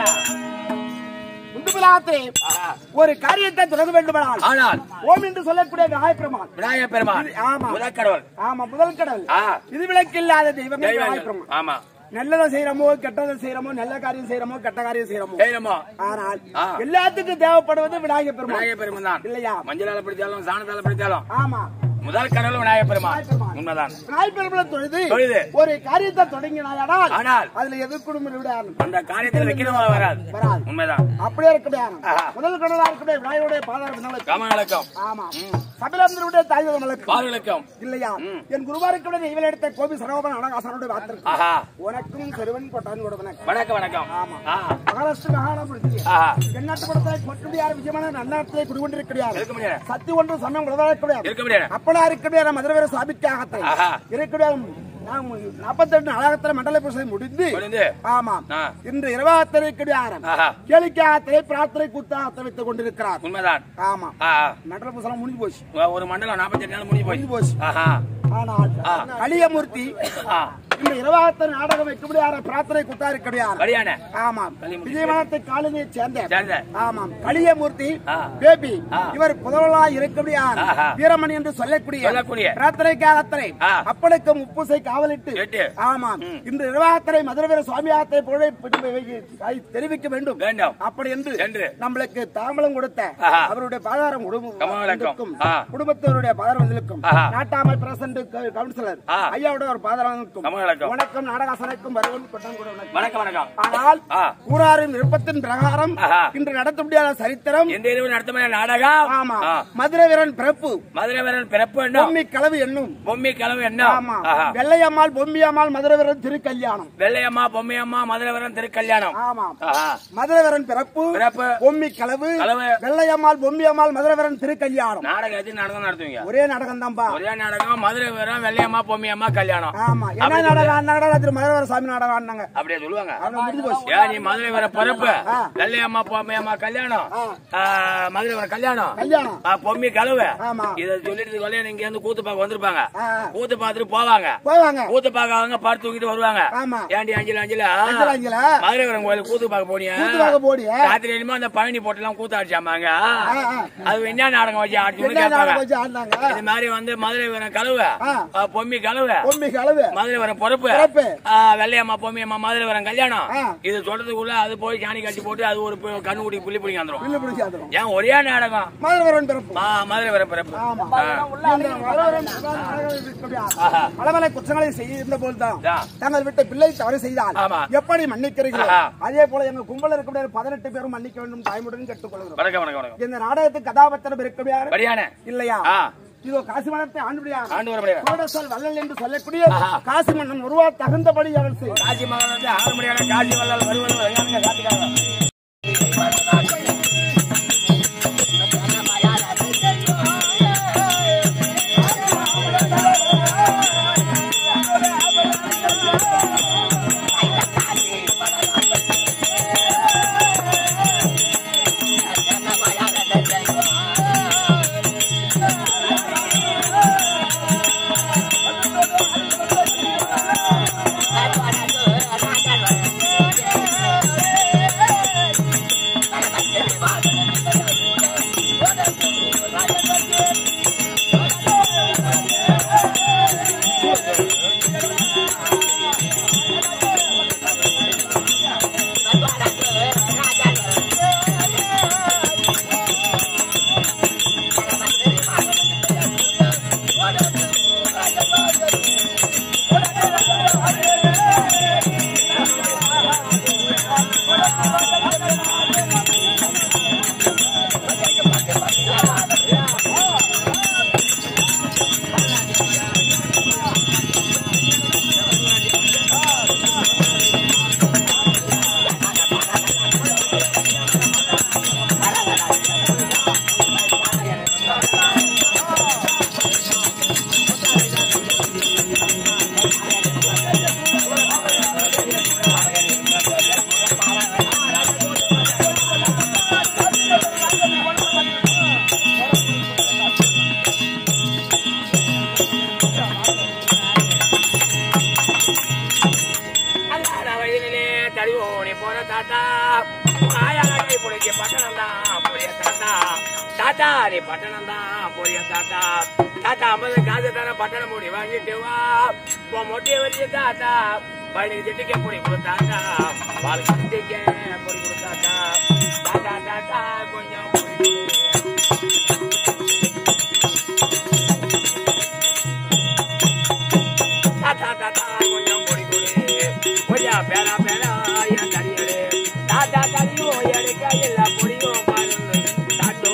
உண்டு பிளாத்தே ஆஹா. ஒரு காரியத்தை தொடங்க வேண்டுமானால் ஆனால் ஓம் என்று சொல்லக்கூடிய விநாயகப்பெருமான் விநாயகப் பெருமான் ஆமா. முதற்கடவுள் ஆமா முதல் கடல் ஆ. இது விளக்கில்லாத தெய்வங்கள் தெய்வங்கள். விநாயகப்பெருமான் ஆமா நல்லதை செய்யறோமோ கெட்டதை செய்யறோமோ நல்ல காரியம் செய்யறோமோ கெட்ட காரியம் செய்யறோமோ செய்யணுமோ ஆனால் ஆ. எல்லாத்துக்கும் தேவைப்படுவது விநாயகப் பெருமான் விநாயகப் பெருமான் தான் இல்லையா மஞ்சளால பிடிச்சாலும் சாணத்தால பிடிச்சாலும் ஆமா முதல் கடவுள் விநாயகப் பெருமான் விநாயகப் பெருமான். உண்மைதான் விநாயகப் பெருமான் தொழுது தொழுது. ஒரு காரியத்தை தொடங்கினாயானால் ஆனால் அதுல எது குடும்பம் விட அந்த காரியத்தில் வைக்கிறவங்க வராது வராது உண்மைதான் அப்படியே இருக்கக்கூடாது ஆஹா. முதல் கடலா இருக்கக்கூடிய விநாயகருடைய பாதார விநாயகர் கமலக்கம் ஆமா சபலந்தருடைய தாய் மலக்கு பாதுகளுக்கும் இல்லையா என் குருவாருக்குடைய இவள் எடுத்த கோபி சரவணன் அனகாசனுடைய வார்த்தை ஆஹா உனக்கும் சிறுவன் கொட்டான் கொடுவனக்கு வணக்கம் வணக்கம் ஆமா. ஆ. மகாராஷ்டிர மாகாணப்படுத்தி ஆஹா தென்னாட்டு படத்தை கொட்டுடியார் விஜயமான நன்னாட்டிலே குடிகொண்டிருக்கிறார் இருக்க முடியாது சத்தி ஒன்று சமயம் உலகக்கூடிய இருக்க முடியாது அப்பனா இருக்கக்கூடிய மதுரவீர சாபிக்காகத்தை ஆஹா. இருக்கக்கூடிய நாம் நாற்பத்தெட்டு நாடகத்தில மண்டல பூசை முடிந்து முடிந்து ஆமா ஆ. இன்று இரவாத்திரை கிடையாது ஆஹா கேளிக்காகத்திலே பிரார்த்தனை கூத்தாக வைத்துக் கொண்டிருக்கிறார் உண்மைதான் ஆமா ஆ மண்டல பூசலாம் முடிஞ்சு போச்சு ஒரு மண்டலம் நாற்பத்தி எட்டு நாள் முடிஞ்சு முடிஞ்சு போய் போச்சு ஆஹா ஆனால் ஆ. கலியமூர்த்தி ஆ இந்த இரவாத்திரை நாடகம் வைக்க முடியாத பிரார்த்தனை கூத்தா இருக்கிறார் சரியான ஆமாம் கலியமூர்த்தி. விஜயவானத்தை காலனியை சேர்ந்த சேர்ந்த ஆமாம் கலியமூர்த்தி ஆ. பேபி ஆ. இவர் புதவலா இருக்கக்கூடியார் ஆஹா. வீரமணி என்று சொல்லக்கூடிய சொல்லக்கூடிய. பிரார்த்தனைக்காக அத்தனை ஆ. அப்பளுக்கு முப்புசை காவலிட்டு எட்டு. ஆமாம் இன்று இரவாத்திரை மதுரவீர சுவாமியாத்தை புகழை தெரிவிக்க வேண்டும் வேண்டும் அப்படி என்று என்று. நம்மளுக்கு தாம்பலம் கொடுத்த ஆஹா. அவருடைய பாதாரம் கமலக்கம். குடும்பம் ஆ. குடும்பத்தினருடைய பாதாரம் வந்திருக்கும் ஆஹா. நாட்டாமல் பிரசன்ட் கவுன்சிலர் ஆ. ஐயாவுடைய ஒரு பாதாரம் இருக்கும் கமலக்கம். வணக்கம் நாடகாசனைக்கும் வருவன் கொட்டம் கூட வணக்கம் வணக்கம் வணக்கம் ஆனால் ஆ. ஊராரின் விருப்பத்தின் பிரகாரம் ஆஹா. இன்று நடத்த முடியாத சரித்திரம் இந்த இரவு நடத்தமான நாடகம் ஆமா ஆ. மதுரை வீரன் பிறப்பு மதுரை வீரன் பிறப்பு என்ன பொம்மி கலவு என்னும் பொம்மி கிழவு என்ன ஆமா ஆஹா. வெள்ளையம்மாள் பொம்மியம்மாள் மதுரை வீரன் திருக்கல்யாணம் வெள்ளையம்மா பொம்மையம்மா மதுரை வீரன் திருக்கல்யாணம் ஆமா ஆஹா. மதுரை வீரன் பிறப்பு பிறப்பு பொம்மி கலவு கலவு. வெள்ளையம்மாள் பொம்மியம்மாள் மதுரை வீரன் திருக்கல்யாணம் நாடகம் எது நாடகம் நடத்துவீங்க ஒரே நாடகம் தான்ப்பா ஒரே நாடகம் மதுரை வீரன் வெள்ளையம்மா பொம்மையம்மா கல்யாணம் ஆமா என்ன நாடகம் ஆடினாங்க திரு மதுரை வீர சாமி நாடகம் ஆடினாங்க அப்படியே சொல்லுவாங்க அவங்க முடிஞ்சு போச்சு ஏன் நீ மதுரை வர பிறப்பு ஆ. வெள்ளையம்மா பொம்மையம்மா கல்யாணம் ஆ. ஆ, மதுரை வர கல்யாணம் கல்யாணம் ஆ, பொம்மி கழுவு ஆமா. இத சொல்லிட்டு கொள்ளைய நீங்க இருந்து கூத்து பார்க்க வந்திருப்பாங்க ஆ, ஆ. கூத்து பார்த்துட்டு போவாங்க போவாங்க கூத்து பார்க்க அவங்க பாட்டு தூக்கிட்டு வருவாங்க ஆமா ஏண்டி அஞ்சல அஞ்சல அஞ்சல அஞ்சல மதுரை வரம் கோயில் கூத்து பார்க்க போனியா கூத்து பார்க்க போடிய ராத்திரி என்னமோ அந்த பழனி போட்டுலாம் கூத்து அடிச்சாமாங்க ஆ, ஆ. அது என்ன நாடகம் வச்சு அடிச்சுன்னு என்ன கேட்பாங்க நாடகம் வச்சு ஆடினாங்க இது மாதிரி வந்து மதுரை வரம் கழுவு ஆ. ஆ, பொம்மி கழுவு பொம்மி கலவு மதுரை வரம் பொறுப்பு பிறப்பு. ஆ, வெள்ளையம்மா பொம்மியம்மா மதுரை வரம் கல்யாணம் ஆ. இது சொல்றதுக்குள்ள அது போய் சாணி கட்டி போட்டு அது ஒரு பு- கண்ணு குடி புள்ளி பிடிங்க வந்துரும் பில்லு பிடிச்சாதுரும் ஏன் ஒரே நாடகம் மதுரை வீரன் பிறப்பு ஆ, மதுரை வர பிறப்பு ஆமா ஆ. இந்த மதுரவீரன் பிரதான நாடகம் இருக்கக்கூடிய ஆஹா. பலபல குற்றங்களை செய்கின்ற போதுதான் ஆ. தங்கள் விட்ட பிள்ளை தவறு செய்தால் ஆமா. எப்படி மன்னிக்கிறீர்கள் ஆஹா. அதே போல எங்க கும்பல இருக்கக்கூடிய பதினெட்டு பேரும் மன்னிக்க வேண்டும் தாய்முடன் கேட்டுக்கொள்கிறோம் வணக்கம் வணக்கம் வணக்கம் இந்த நாடகத்துக்கு கதாபாத்திரம் இருக்கக்கூடிய சரியான இல்லையா ஆ. இதோ காசிமணத்தை ஆண்டுபடியாக ஆண்டு வர முடியாது கோடசல் வள்ளல் என்று சொல்லக்கூடிய ஆஹா. காசி மன்னன் உருவா தகுந்தபடி அவள் செய் காசி மகன் வந்து ஆறு மணியான காசி வல்லால் வருவது வருகிறாங்க காத்துக்காக Thank அல்லாத வயதினிலே தடிவோடி போன தாத்தா ஆயாலை புடிக்க பட்டணம் தான் புரிய தாத்தா தாத்தா நீ பட்டணம் தான் புரிய தாத்தா தாத்தா ஐம்பது காசு தானே பட்டணம் மூடி வாங்கிட்டு வா உன் மொட்டையை வச்சு தாத்தா பழனிக்கு திட்டிக்க பொடி கொடுத்தாத்தா பால் திட்டிக்க பொடி கொடுத்தாத்தா தாத்தா தாத்தா கொஞ்சம் பொடி கொடு. தாத்தா தாத்தா கொஞ்சம் பொடி கொடு கொஞ்சம் பேரா பேரா என் தடியடு தாத்தா தடியோ எடுக்க இல்ல பொடியோ பாருங்க தாத்தோ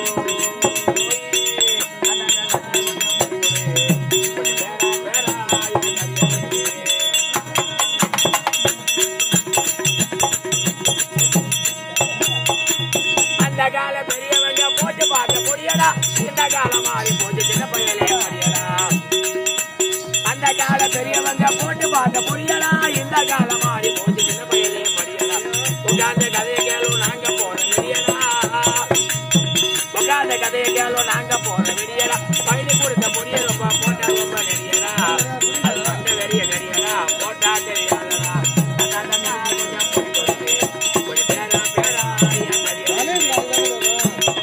அந்த கால பெரியவங்க போட்டு பார்க்க முடியடா இந்த காலம் மாறி போட்டு சின்ன பையனே முடியடா அந்த கால பெரியவங்க போட்டு பார்க்க முடியலா இந்த காலம் ஆடி போச்சு சின்ன பையனே படியலா உட்கார்ந்த கதையை கேளும் நாங்க போன விடியலா உட்கார்ந்த கதையை கேளும் நாங்க போன விடியலா பயணி கொடுத்த முடிய ரொம்ப போட்டா ரொம்ப நெறியலா அது வந்த வெறிய நெறியலா போட்டா தெரியாதடா தட்டா தட்டா கொஞ்சம் பொடி கொடுத்து கொஞ்சம் பேரா பேரா என் நெறியலா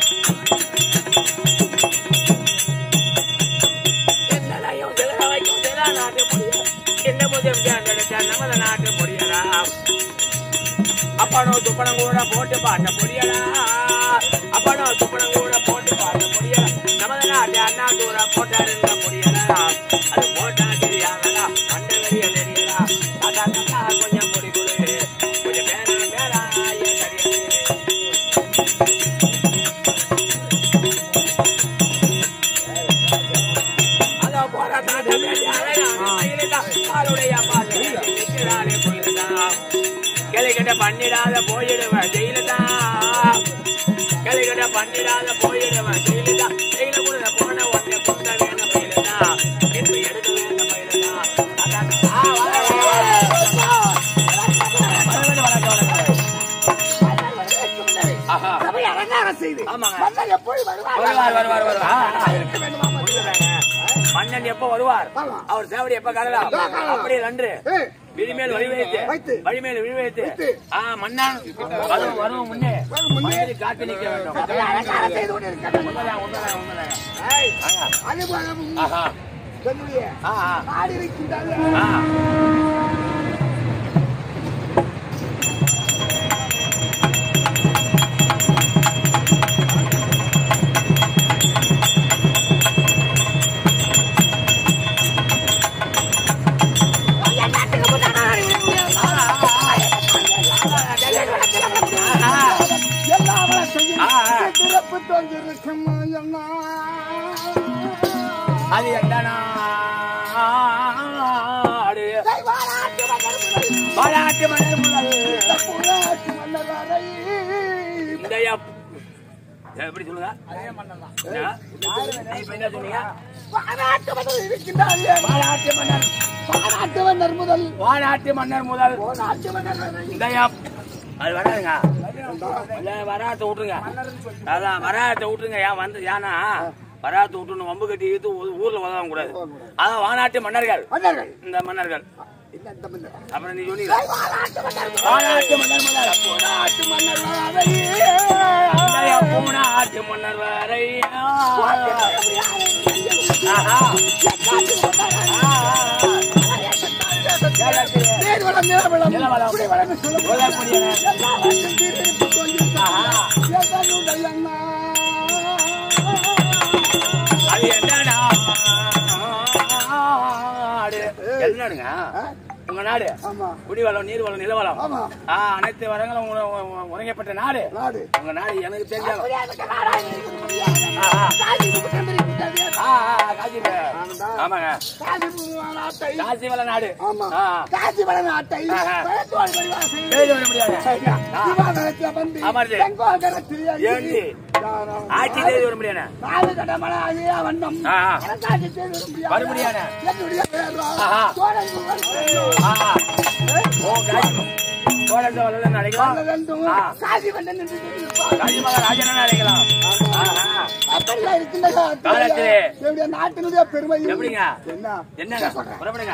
என்னையும் சிலர வைக்கும் சில நாட்டு பொடியா என்ன முதல் தேர்ந்தெடுத்த நமது நாட்டு பொடியடா அப்பனோ துப்பனம் கூட போட்டு பாட்ட பொடியடா அப்பனோ துப்பனம் கூட போட்டு பாட்ட பொடியடா நமது நாட்டு அண்ணா தூர போட்டாரு இந்த பொடியடா அது போட்டா தெரியாதடா அண்ட வெறிய தெரியடா தாத்தா தாத்தா கொஞ்சம் பொடி கொடு கொஞ்சம் பேரா பேரா என் கரியது அதோ போற தாத்தா பேசி அழகான மயிலுதா, பாலுடைய பாட்டு நிற்கிறாரே புயலுதா. கிளைகிட்ட பண்ணிடாத போயிடுவேன் ஜெயிலுதா கிளைகிட்ட பண்ணிடாத போயிடுவேன் ஜெயிலுதா ஜெயில முழுத போன உடனே கொண்ட வேணும் மயிலுதா என்று எடுக்க வேணும் மயிலுதா தாத்தா, ஆ, வர, வர, வர. வர வேண்டும், வணக்கம், வணக்கம். ஆஹா. சபை அலங்காரம் செய்து ஆமாங்க. மன்னர் எப்பொழுது வருவார்? வருவார் வருவார் வருவார் ஆ, இருக்க வேண்டுமா மன்னர்? புரியுதுதாங்க. மன்னன் எப்ப வருவார் ஆமா. அவர் சேவடி எப்ப காணலாம் காணலாம். அப்படியே நன்று ஏய், விழிமேல் வழி வைத்து வைத்து. வழிமேல் விழி வைத்து வைத்து. ஆ மன்னன் வரும் வரும் முன்னே வரும் முன்னே. மன்னரை காத்து நிற்க வேண்டும் சபை அலங்காரம் செய்து கொண்டு இருக்க வேண்டும். உண்மைதான் உண்மைதான் உண்மைதான் ஏய், ஆஹா. அதுபோலவும் ஆஹா என்னுடைய ஆ ஆ. நாடு இருக்கின்றது. ஆ எல்லா வளத்தையும் ஆ, ஆ. சிறப்பு தோன்றிருக்கும் அம்மா. அது எந்த நாடு வாராட்டு மன்னர் முதல் பாராட்டு மன்னர் முதல் புறாட்டு மன்னர் வரை. இந்த எப்- எப்படி சொல்லுங்க என்ன? இப்ப என்ன சொன்னீங்க வாராட்டு மன்னர் இருக்கின்றார்களே. பாராட்டு மன்னர் பாராட்டு மன்னர் முதல் பாராட்டு மன்னர் முதல் போராட்டு மன்னர் வரை. இந்த எப்- அது வராதுங்க இல்ல வராத்த விட்டுருங்க அதான் வராத்த விட்டுருங்க ஏன் வந்து ஏன்னா வராத்த விட்டுன்னு வம்பு கட்டி இழுத்து ஊ- ஊர்ல உதவ கூடாது அதான் வானாட்டு மன்னர்கள் மன்னர்கள் இந்த மன்னர்கள் இந்த இந்த மன்னர். அப்புறம் நீ சொன்னீங்க வாராட்டு மன்னர் வானாட்டு மன்னர் முதல் போராட்டு மன்னர் வரை. இந்த பூனாட்டு மன்னர் வரை ஆஹா. நீர் வளம், நிலவளம், நிலவளம். குடி வளம் சொல்லும் சொல்லக்கூடியன. எல்லாவற்றும் தீர்த்து கொண்டிருக்கிறார். ஆஹா. எதனுடைய அண்ணா. அது என்ன நாடு என்னடுங்க உங்க நாடு ஆமா குடிவளம் நீர்வளம் நிலவளம் ஆமா. ஆ, அனைத்து வளங்களும் உண- உ- உறங்கப்பட்ட நாடு நாடு உங்க நாடு எனக்கு தெரிஞ்சாலும் காசி புகழ்ந்திருக்கின்றது. ஆ, ஆ, காசி ஆமாங்க காசி நாட்டை காசி வள நாடு ஆமா ஆ. காசி வள நாட்டை ஆஹா. பரத்துவாள் பரிவாசை எழுதி வர முடியாது ஆ. சிவாகரத்தில் வந்து அமர்ந்து. செங்கோகரத்தில் ஏந்தி. ஏந்தி. யாரோ- ஆட்சி எழுதி வர முடியாது நாலு கடமலாகிய வண்ணம் ஆ, ஆ. அரசாட்சி செய்து வர முடியாது. வர முடியாது. என்னுடைய பேரோ ஆஹா. சோழன் புகழ். ஆ. ஓ காசி கோலத்த வல்லன்னு அழைக்கலாம் வல்லரண்டும் ஆ. காசி வண்ணன் என்று சொல்லியிருப்பார். ராஜமக ராஜன்னு அழைக்கலாம் ஆஹா. அப்படிலாம் இருக்கின்ற காலத்திலே. என்னுடைய நாட்டினுடைய பெருமையும் எப்படிங்க? என்ன என்னங்க புறப்படுங்க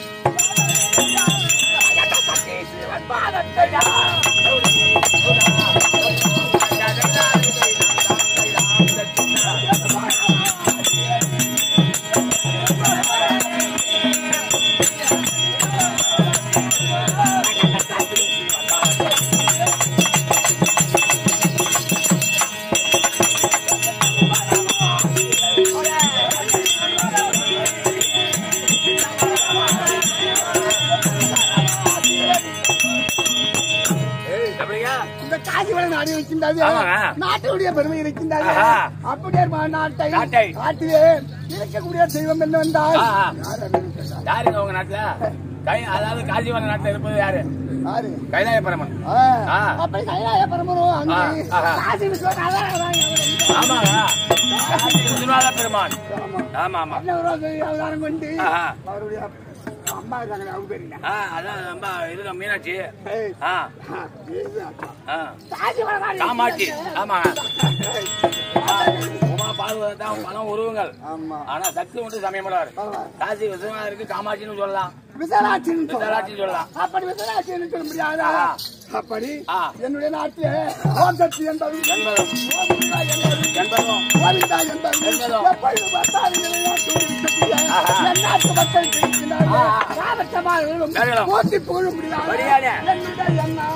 எப்படிங்க இந்த காசிவள நாடு இருக்கின்றது ஆமாங்க. நாட்டினுடைய பெருமை இருக்கின்றது ஆஹா. அப்படியே மா- நாட்டை நாட்டை. நாட்டிலே இருக்கக்கூடிய தெய்வம் என்னவென்றால் ஆஹா. யார் அறிவிக்கிறார்? யாருங்க உங்க நாட்டுல கை அதாவது காசிவன நாட்டுல இருப்பது யாரு யாரு கைலாய பரமன் ஆ. ஆ. அப்படி கைலாய பரமரும் அங்கே ஆ, ஆஹா. காசி விஸ்வநாதர் அதான் இவர். ஆமாங்க காசி விஸ்வநாத பெருமான் ஆமா. ஆமா ஆமா அன்னவராக அவதாரம் கொண்டு ஆஹா. அவருடைய அம்மா இருக்காங்களே அவங்க பேர் என்ன? ஆ அதான் நம்ம இதுங்க மீனாட்சி ஏய், ஆ ஆ, இதுதான். ஆ காசிவள நாடு காமாட்சி ஆமாங்க ஏய், உமா பார்வதி தான் பணம் உருவங்கள் ஆமா ஆனா சக்தி உண்டு சமயமலர் ஆமா. காசி விஸ்வநாதருக்கு காமாட்சின்னு சொல்லலாம் விசாலாட்சின்னு விசாலாட்சின்னு சொல்லலாம். அப்படி விசாலாட்சின்னு சொல்ல முடியாதா ஆ. அப்படி ஆ. என்னுடைய நாட்டிலே ஓம் சக்தி என்பது என்பதும் ஓம் துர்கா என்பது என்பதும் கோவிந்தா என்பது என்பதும். எப்பொழுது பார்த்தாலும் இதை நாட்டு இருக்கக்கூடிய ஆஹா. என் நாட்டு மக்கள் இருக்கிறார்கள். ஆ. ராமச்சமார்களும் வேறுகளும். போற்றி புகழ முடியாது வரியானே. என்னுடைய எண்ணா.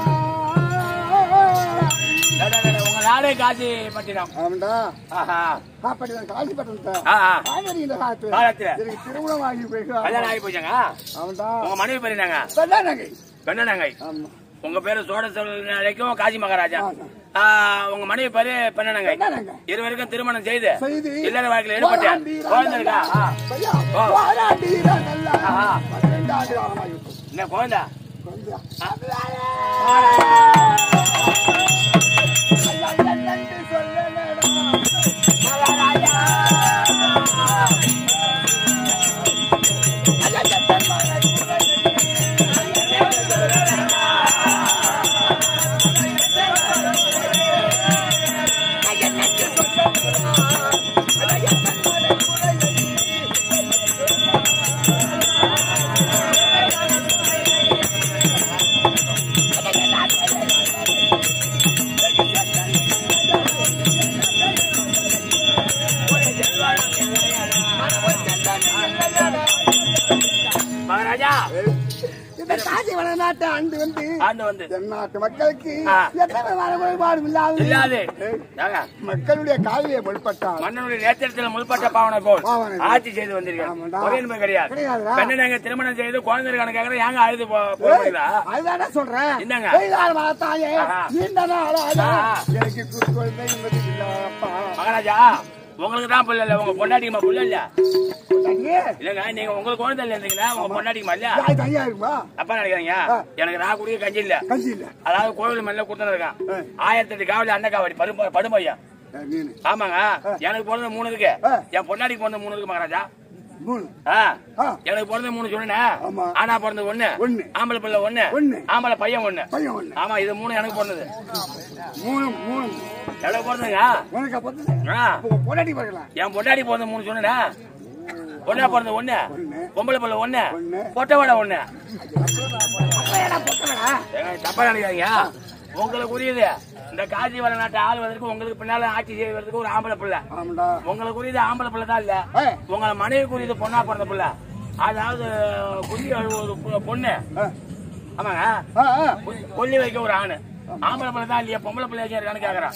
டே, டே, டே, உங்க நாடே காசி பட்டினம் ஆமாண்டா. ஆஹா அப்படி நான் காஞ்சிபுரத்தை ஆ, ஆ. காவேரி இந்த காலத்துல காலத்துல. எனக்கு திருமணம் ஆகி போயிட்டு கல்யாணம் ஆகி போச்சாங்க ஆமாண்டா உங்க மனைவி பேர் என்னங்க பெண்ணாங்க பெண்ணனங்கை ஆமா உங்க பேரு சோழ அழைக்கும் காசி மகாராஜா ஆமா. ஆ, உங்க மனைவி பேரு பெண்ணனங்கை பெண்ணாங்க. இருவருக்கும் திருமணம் செய்து செய்து இல்லற வாழ்க்கையில் ஈடுபட்டேன் குழந்தை இருக்கா ஆ. ஐயா, ஓ. போராட்டீரா நல்லா. ஆஹா. பதினெண்டு ஆண்டு காலமாகிவிட்டது. என்ன குழந்தை குழந்தையா? ஆ. ஐயா, என்னென்று சொல்லலடா. மகாராஜா ஐயா, எத்தன் மகன் மகாராஜா இந்த காசி வளநாட்டு ஆண்டு வந்து ஆண்டு வந்து தென்னாட்டு மக்களுக்கு ஆ. எத்தனை வர குறைபாடும் இல்லாது இல்லாது ஏய், ஏங்க, மக்களுடைய காவியை முற்பட்டார் மன்னனுடைய நேத்திரத்தில் முற்பட்ட பாவனை போல் பாவனை போல். ஆட்சி செய்து வந்திருக்கேன் ஆமாண்டா. ஒரே என்பது கிடையாது கிடையாதுடா. பெண்ணை நாங்க திருமணம் செய்து குழந்தை கணக்காக ஏங்க அழுது போ- போறீங்களா அதுதானே சொல்றேன் என்னங்க? பெய்தால் மரத்தாயே ஆஹா. நீண்ட நாளாக ஆஹா. எனக்கு குறு குழந்தை என்பது இல்லப்பா மகாராஜா உங்களுக்கு தான் புள்ள இல்ல உங்க பொண்டாட்டிக்குமா புள்ள இல்ல தனியே இல்லங்க நீங்க உங்களுக்கு குழந்தை இல்ல இருந்தீங்களா உங்க பொண்டாட்டிக்குமா இல்ல யாய் தனியா இருக்குமா அப்பா நினைக்கிறீங்க ஆ. எனக்கு நான் குடிக்க கஞ்சி இல்ல கஞ்சி இல்ல அதாவது கோவில் மேல கொடுத்துட்டு இருக்கான் ஆ. ஆயிரத்தி எட்டு காவலி அண்ணன் காவடி படும் படுமையா ஏய், நீனு ஆமாங்க எனக்கு பிறந்த மூணு இருக்கு ஆ. என் பொண்டாட்டிக்கு பிறந்த மூணு இருக்கு மகாராஜா மூணு ஆ. ஆ. எனக்கு பிறந்த மூணு சொன்னேன் ஆமா. ஆனா பிறந்தது ஒண்ணு ஒண்ணு. ஆம்பளை பிள்ளை ஒண்ணு ஒண்ணு. ஆம்பளை பையன் ஒண்ணு பையன் ஒண்ணு ஆமா இது மூணு எனக்கு பிறந்தது மூணு மூணு எனக்கு பிறந்ததுங்க உனக்கு அப்ப ஆ. பொண்டாட்டி பார்க்கலாம் என் பொண்டாட்டி பிறந்த மூணு சொன்னேன் பொண்ணா பிறந்த ஒண்ணு ஒண்ணு. பொம்பளை பிள்ளை ஒண்ணு ஒண்ணு. பொட்டை வடை ஒண்ணு அப்பையடா பொட்டலடா ஏங்க, தப்பா நினைக்காதீங்க உங்களுக்கு புரியுது இந்த காசி வர நாட்டை ஆளுவதற்கு உங்களுக்கு பின்னால ஆட்சி செய்வதற்கு ஒரு ஆம்பளை பிள்ளை ஆமாடா உங்களுக்கு புரியுது ஆம்பளை பிள்ளை தான் இல்ல ஏய். உங்களை மனைவி குறியது பொண்ணா பிறந்த பிள்ளை அதாவது குஞ்சு ஒரு பொ- பொண்ணு ஆ. ஆமாங்க ஆ, ஆ. கொ- கொல்லி வைக்க ஒரு ஆணு ஆம்பளை பிள்ளை தான் இல்லையா பொம்பளை பிள்ளை இருக்கான்னு கேக்குறான்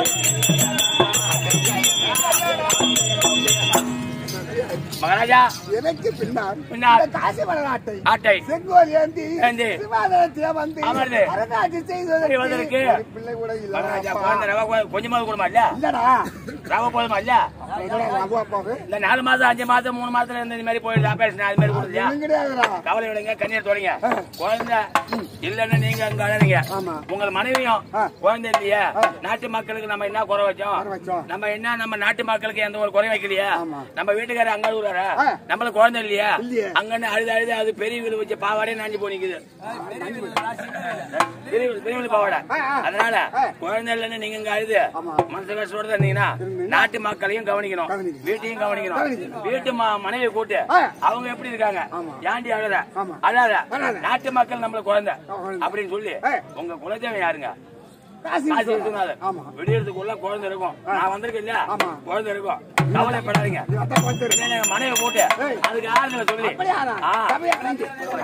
மகாராஜா எனக்கு பின்னால் பின்னால். இந்த காசி மலநாட்டை ஆட்டை செங்கோல் ஏந்தி ஏந்தி. சிவாதனத்திலே வந்து அமர்ந்து. அரசாட்சி செய்வதற்கு செய்வதற்கு ஒரு பிள்ளை கூட மகாராஜா, இல்ல குழந்தை ரவ கொ- கொஞ்சமாவது கொடுமா இல்ல இல்லடா ரவ போதுமா இல்ல ரகுவா போகு இந்த நாலு மாசம் அஞ்சு மாசம் மூணு மாசத்துல இந்த மாதிரி போயிடுது ஆபரேஷன் அது மாதிரி கொடுத்தியா ஒண்ணும் கிடையாதுடா கவலை விடுங்க கண்ணீர் தொடங்க குழந்தை இல்லன்னா நீங்க அங்க அழறீங்க ஆமா. உங்கள் மனைவியும் ஆ. குழந்தை இல்லையா நாட்டு மக்களுக்கு நம்ம என்ன குறை வச்சோம் குறை வச்சோம். நம்ம என்ன நம்ம நாட்டு மக்களுக்கு எந்த ஒரு குறை வைக்கலையா ஆமா. நம்ம வீட்டுக்காரர் அங்க அழுகுறாரா ஆ. நம்மளுக்கு குழந்தை இல்லையா இல்லையே. அங்கன்னு அழுது அழுது அது பெரிய வீடு வச்சு பாவாடே நாஞ்சி போனிக்குது பெரிய வீடு- பெரிய வீடு பாவாடை ஆ, ஆ. அதனால ஆ. குழந்தை இல்லைன்னு நீங்க அங்க அழுது ஆமா. மனசு கஷ்டோட இருந்தீங்கன்னா இருந்தீங்கன்னா நாட்டு மக்களையும் கவனிக்கணும் கவனிக்கணும். வீட்டையும் கவனிக்கணும் கவனிக்கணும். வீட்டு ம- மனைவியை கூட்டு ஆ. அவங்க எப்படி இருக்காங்க ஆமா. ஏண்டி அழுத ஆமா. அழாத அழாத. நாட்டு மக்கள் நம்மள குழந்தை குழந்தை. அப்படின்னு சொல்லி ஆ. உங்க குலதெய்வம் யாருங்க காசி காசி விஸ்வநாதர் ஆமா விடியறதுக்குள்ள குழந்தை இருக்கும் நான் வந்திருக்கேன் இல்லையா ஆமா. குழந்தை இருக்கும் கவலைப்படாதீங்க இது அதான் கொஞ்சம் என்ன எங்க மனைவி கூட்டு ஏய். அதுக்கு ஆறுதல சொல்லி அப்படியாடா? ஆ. சபையா நன்றி.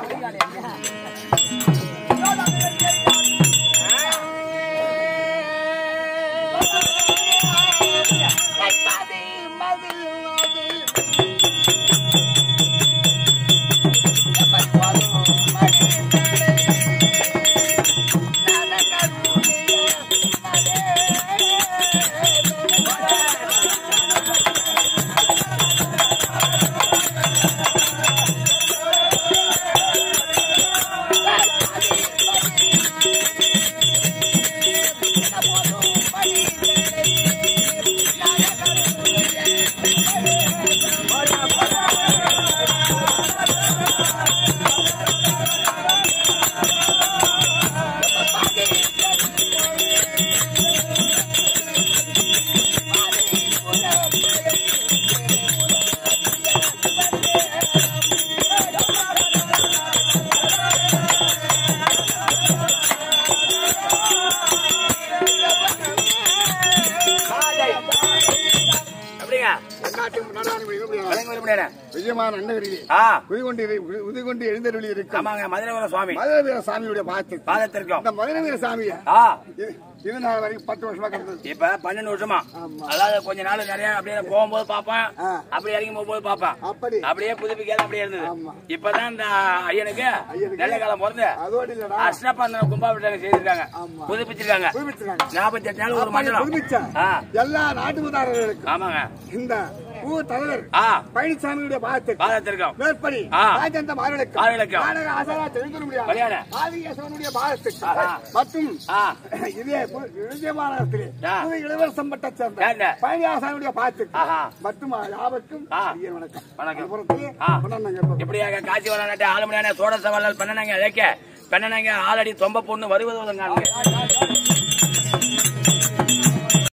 அப்படிங்க நாட்டு நாடாளுமன்ற விரும்பினார். விளங்க விரும்பினேன் விஜயமான அன்னகிரியிலே ஆ குதிகொண்டு இரு- குதிகொண்டு எழுந்தருளி இருக்கும் ஆமாங்க மதுரை சுவாமி மதுரை வீர சாமியுடைய பாத்து பாதத்திற்கும் அந்த மதுரை வீர சாமிய ஆ இது- இது நாள் வரைக்கும் பத்து வருஷமா கிடந்தது இப்ப பன்னெண்டு வருஷமா ஆமா. அதாவது கொஞ்ச நாள் நிறைய அப்படியே போகும்போது பாப்பேன் ஆ. அப்படி இறங்கி போகும்போது பாப்பேன் அப்படி அப்படியே புதுப்பிக்காத அப்படியே இருந்தது ஆமா. இப்பதான் இந்த ஐயனுக்கு ஐயனுக்கு நல்ல காலம் பிறந்து அதோடு இல்லடா அஷ்டபந்தன கும்பாபிஷேகம் செய்திருக்காங்க ஆமா. புதுப்பிச்சிருக்காங்க புதுப்பிச்சிருக்காங்க. நாற்பத்தி எட்டு நாள் ஒரு அப்படி மண்டலம் புதுப்பிச்சா ஆ. எல்லா நாட்டுமுதாரர்களுக்கும் ஆமாங்க இந்த ஊர் தலைவர் ஆ பழனிசாமியுடைய பாத்து பாதத்திற்கும் மேற்படி ஆ. ராஜந்த மார்களுக்கும் மார்களுக்கும். நாடக ஆசாரா தெரிந்திருக்க கல்யாண. முடியாது ஆதிகேசவனுடைய பாதத்துக்கு ஆஹா. மற்றும் ஆ இதே பு- விஜயமாநகரத்திலே ஆ. புது இளவரசம் பட்ட சேர்ந்த சேர்ந்த. பழனி ஆசானுடைய பாத்துக்கு ஆஹா. மற்றும் யாவருக்கும் ஆ. ஐயா வணக்கம் வணக்கம். அப்புறத்திலே ஆ. கொண்டாந்தாங்க எப்ப? இப்படியாக காட்சி வளநாட்டு ஆளுமணியான சோடச வள்ளல் பண்ணனாங்க இழைக்க பெண்ணனாங்க ஆளடி தொம்ப பொண்ணு வருவது